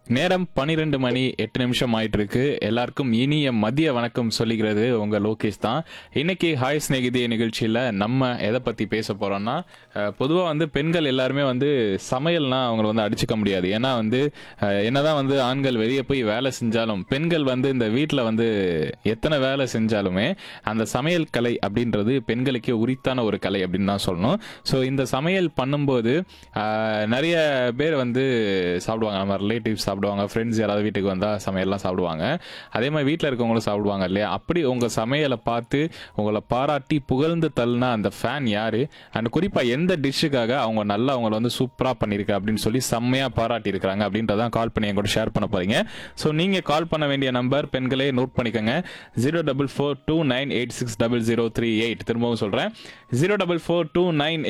நேரம் பன்னிரெண்டு மணி எட்டு நிமிஷம் ஆயிட்டு இருக்கு எல்லாருக்கும் இனிய மதிய வணக்கம் சொல்லிக்கிறது உங்க லோகேஷ் தான் இன்னைக்கு ஹாய் ஸ்நேகிதி நிகழ்ச்சியில நம்ம எதை பத்தி பேச போறோம்னா அஹ், பொதுவா வந்து பெண்கள் எல்லாருமே வந்து சமையல்னா அவங்கள வந்து அடிச்சுக்க முடியாது ஏன்னா வந்து அஹ், என்னதான் வந்து ஆண்கள் வெளியே போய் வேலை செஞ்சாலும் பெண்கள் வந்து இந்த வீட்டில் வந்து எத்தனை வேலை செஞ்சாலுமே அந்த சமையல் கலை அப்படின்றது பெண்களுக்கே உரித்தான ஒரு கலை அப்படின்னு தான் சொல்லணும் ஸோ இந்த சமையல் பண்ணும்போது ஆஹ், நிறைய பேர் வந்து சாப்பிடுவாங்க நம்ம ரிலேட்டிவ்ஸ் சாப்பிடுவாங்க ஃப்ரெண்ட்ஸ் யாராவது வீட்டுக்கு வந்தால் சமையல்லாம் சாப்பிடுவாங்க அதே மாதிரி வீட்டில் இருக்கவங்களும் சாப்பிடுவாங்க இல்லையா அப்படி உங்கள் சமையலை பார்த்து உங்களை பாராட்டி புகழ்ந்து தள்ளின அந்த ஃபேன் யாரு அண்ட் குறிப்பாக எந்த டிஷ்ஷுக்காக அவங்க நல்லா அவங்கள வந்து சூப்பராக பண்ணியிருக்க அப்படின்னு சொல்லி செம்மையாக பாராட்டி இருக்கிறாங்க அப்படின்றதான் கால் பண்ணி என் கூட ஷேர் பண்ண போறீங்க ஸோ நீங்கள் கால் பண்ண வேண்டிய நம்பர் பெண்களே நோட் பண்ணிக்கோங்க zero double four two nine eight six double zero three eight திரும்பவும் சொல்கிறேன் zero double four two nine